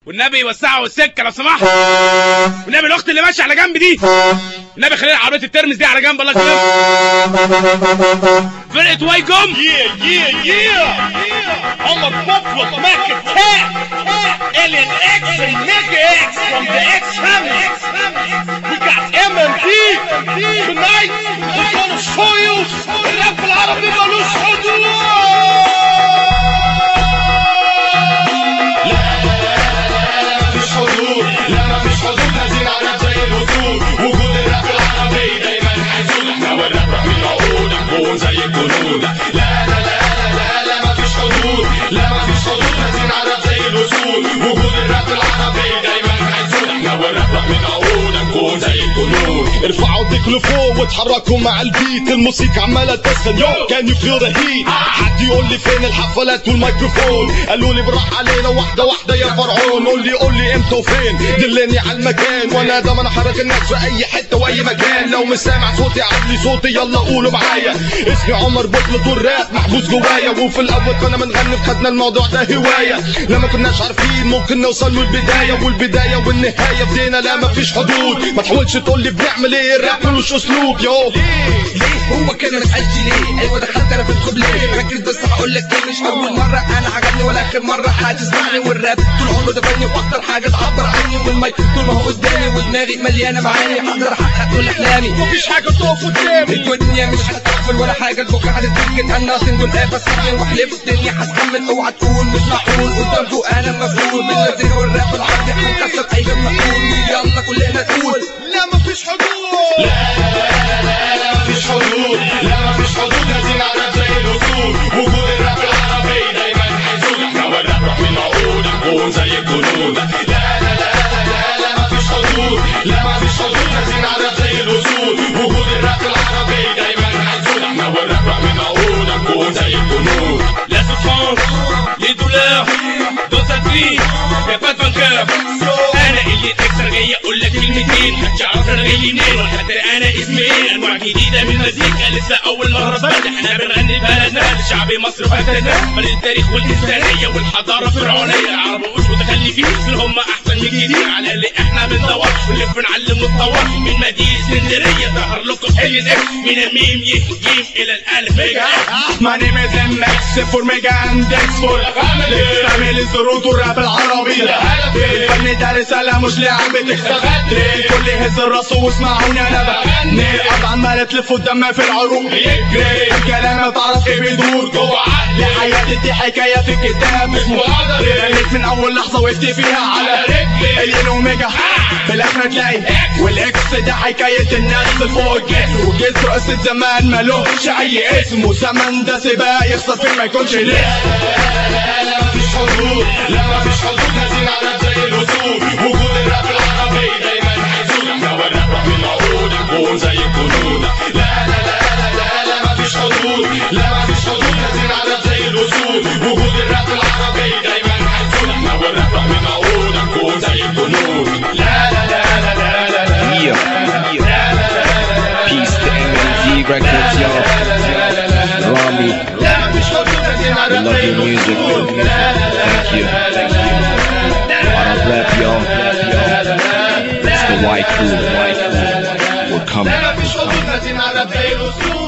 والنبي يوسعوا السكه لو سمحت والنبي الاخت اللي ماشيه على جنب دي النبي خلينا عربيه الترمس دي على جنب الله يكرمك فرقه واي جم Yeah, yeah, yeah. I'm a buffalo Mac attack. Alien X and Mega X from the X family. We got MMP tonight. We're gonna show you الراب العربي ملوش حدود. مفيش حدود لا مفيش حدود نازلين على زي الهدود وجود الراب العربي دايما هيزول احنا والراب راح من عقود نكون زي الجنود لا لا لا لا لا لا مفيش حدود لا مفيش حدود نازلين على زي الاسود وجود الراب العربي دايما هيزول احنا والراب راح من عقود نكون زي الجنود ارفعوا ايديك لفوق واتحركوا مع البيت الموسيقى عمالة تسخن يو كان يفير هيت حد يقول لي فين الحفلات والميكروفون قالوا لي براح علينا واحدة واحدة يا فرعون قول لي قول لي امتى وفين دلني على المكان وانا ده انا حرك الناس في اي حتة واي مكان لو مش سامع صوتي علي صوتي يلا قولوا معايا اسمي عمر بطل دور راب محبوس جوايا وفي الاول كنا بنغني خدنا الموضوع ده هواية لما كناش عارفين ممكن نوصل للبداية والبداية والنهاية بدينا لا مفيش حدود ما تحاولش تقول لي بنعمل ايه الراب ملوش اسلوب يو ليه هو كده ما سالش ليه ايوه دخلت انا في الخب ليه ركز بس هقول لك إيه مش اول مره انا عجبني ولا اخر مره هتسمعني والراب طول عمره ده فني واكتر حاجه تعبر عني والمايك طول ما هو قدامي ودماغي مليانه معاني هقدر احقق كل احلامي مفيش حاجة تقف قدامي. الدنيا مش هتقفل ولا حاجه بكره هتتسكت انا سنجل قافل سكن واحلف الدنيا هتكمل اوعى تقول مش معقول قدامكوا انا مفعول بالمزيكا والراب العربي هنكسر اي مفعول يلا كلنا نقول لا مفيش حدود. لا مفيش حدود لا مفيش حدود نازلين على زي الاسود وجود الراب العربي دايما هيزول احنا والراب راح من عقود نكون زي الجنود لا لا لا لا لا لا مفيش حدود لا مفيش حدود نازلين على زي الاسود وجود الراب العربي دايما هيزول احنا والراب راح من عقود نكون زي الجنود La souffrance, les douleurs, dans sa vie, y'a pas de vainqueur. انا اللي اكثر جاي اقول لك كلمتين محدش يعرف انا جاي منين ولا حتى انا اسمي ايه انواع جديده من المزيكا لسه اول مره ببدا احنا بنغني بلدنا لشعب مصر وبلدنا بل التاريخ والانسانيه والحضاره الفرعونيه العرب مش متخلفين دول هم احسن من كتير على اللي احنا بندور واللي بنعلم ونطور من مدينه اسكندريه ظهر لكم الين اكس من الميم يه جيم الى الالف ميجا My name is MX for Mega and Dex for تعمل الزروط والراب العربي الفن ده رسالة مش لعبة تغني كل يهز راسه واسمعوني انا بغني الارض عمالة تلف قدامها في العروق يجري الكلام ما تعرف ايه بيدور جوه عقلي حياتي دي حكاية في كتاب مش محاضر غنيت من اول لحظة وقفت فيها على رجلي الين اوميجا في الاخر تلاقي والاكس ده حكاية الناس اللي فوق الجسر والجسر قصة زمان ملوش اي اسم وزمن ده سباق يخسر فين ما يكونش ليه لا مفيش حدود لا مفيش حدود نازلين على زي الاسود وجود الراب العربي دايما هيزول احنا والراب راح من عقود نكون زي الجنود لا لا لا لا لا لا مفيش حدود لا مفيش حدود نازلين على زي الاسود وجود الراب العربي دايما هيزول احنا والراب راح من عقود نكون زي الجنود لا لا لا لا لا لا لا Yeah. Peace to MMD Records, y'all. Rami, لا مفيش حدود نازلين على we love زي your music. الاسود Thank you. Arab rap, y'all. It's the white crew. We're coming. لا مفيش حدود نازلين على زي الاسود